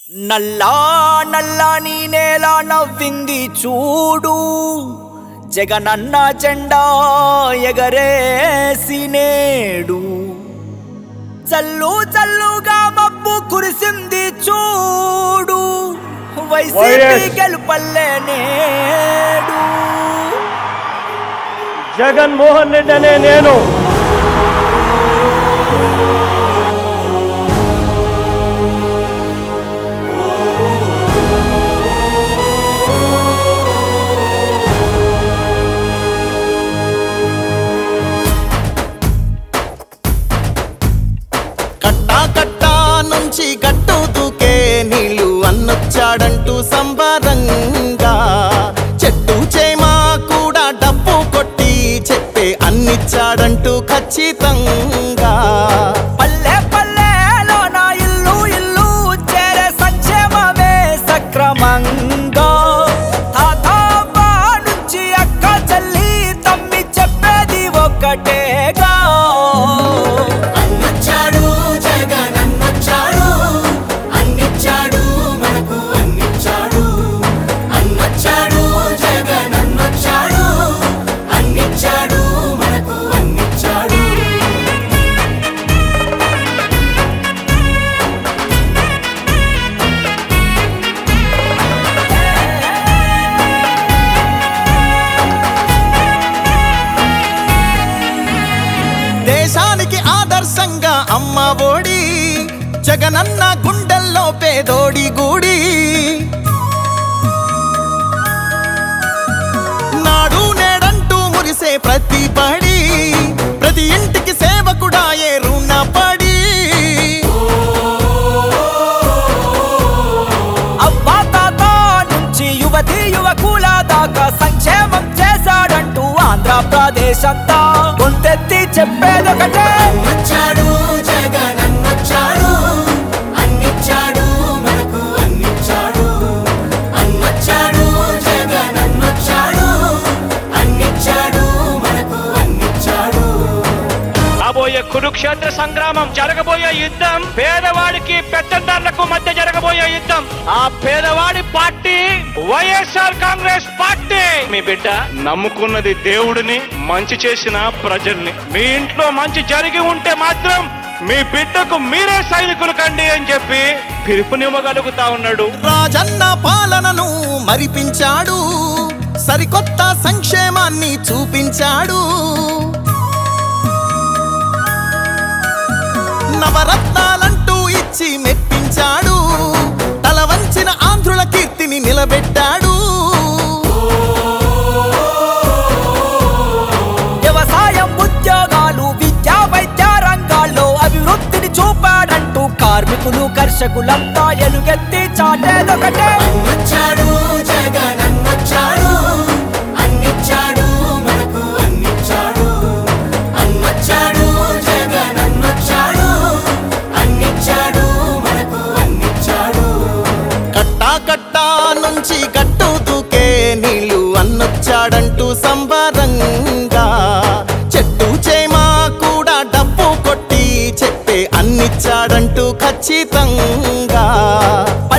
నల్లా నల్లని నేల నవ్వింది చూడు జగనన్న జెండా ఎగరేసి నేడు చల్లు చల్లుగా మబ్బు కురిసింది చూడు వైసీపీ వైఎస్. గెలుపల్లే నేడు జగన్మోహన్ రెడ్డి అనే నేను కట్టా కట్టా నుంచి గట్టు దూకే నీళ్ళు అన్నొచ్చాడంటూ సంబరంగా చెట్టు చేమా కూడా డబ్బు కొట్టి చెప్పే అన్నిచ్చాడంటూ ఖచ్చితంగా పల్లె పల్లెలో నా ఇల్లు ఇల్లు చేరే సంక్షేమమే సక్రమంగా తాతవ్వ నుంచి అక్క చెల్లి తమ్మి చెప్పేది ఒక్కటేగా అన్నొచ్చాడు జగన్ అన్నొచ్చాడు అన్నిచ్చాడు మనకు అన్నిచ్చాడు అన్నొచ్చాడు జగన్ అన్నొచ్చాడు అన్నిచ్చాడు మనకు అన్నిచ్చాడు దేశానికి ఆదర్శంగా అమ్మ ఓడి జగనన్న గుండెల్లో పేదోడి గూడి నాడు నేడంటూ మురిసే ప్రతి పడి ప్రతి ఇంటికి సేవకుడా ఏ రుణపడి అవ్వ తాత నుంచి యువతి యువకుల దాకా సంక్షేమం చేశాడంటూ ఆంధ్రప్రదేశ్ అంతా గొంతెత్తి చెప్పేదొకటే అన్నొచ్చాడు జగన్ అన్నొచ్చాడు అన్నిచ్చాడు మనకు అన్నిచ్చాడు అన్నొచ్చాడు జగన్ అన్నొచ్చాడు అన్నిచ్చాడు మనకు అన్నిచ్చాడు రాబోయే కురుక్షేత్ర సంగ్రామం జరగబోయే యుద్ధం పేదవాడికి పెత్తందారులకు మధ్య జరగబోయే యుద్ధం ఆ పేదవాడి పార్టీ వైఎస్ఆర్ కాంగ్రెస్ పార్టీ మీ బిడ్డ నమ్ముకున్నది దేవుడిని మంచి చేసిన ప్రజల్ని మీ ఇంట్లో మంచి జరిగి ఉంటే మాత్రం మీ బిడ్డకు మీరే సైనికులు కండి అని చెప్పి పిలుపునివ్వగలుగుతా ఉన్నాడు రాజన్న పాలనను మరిపించాడు సరికొత్త సంక్షేమాన్ని చూపించాడు నవరత్నాలంటూ ఇచ్చి మెప్పించాడు తల వంచిన ఆంధ్రుల కీర్తిని నిలబెట్టాడు వ్యవసాయం ఉద్యోగాలు విద్యా వైద్య రంగాల్లో అభివృద్ధిని చూపాడంటూ కార్మికులు కర్షకులంతా ఎలుగెత్తి చాటేదొకటే అన్నొచ్చాడు జగన్ అన్నొచ్చాడు అన్నిచ్చాడు మనకు అన్నిచ్చాడు అన్నొచ్చాడు జగన్ అన్నొచ్చాడు అన్నిచ్చాడు మనకు అన్నిచ్చాడు కట్టా కట్టా నుంచి గట్టు దూకే నీళ్ళు అన్నొచ్చాడంటూ సంబరంగా చెట్టు చేమా కూడా డబ్బు కొట్టి చెప్పే అన్నిచ్చాడంటూ ఖచ్చితంగా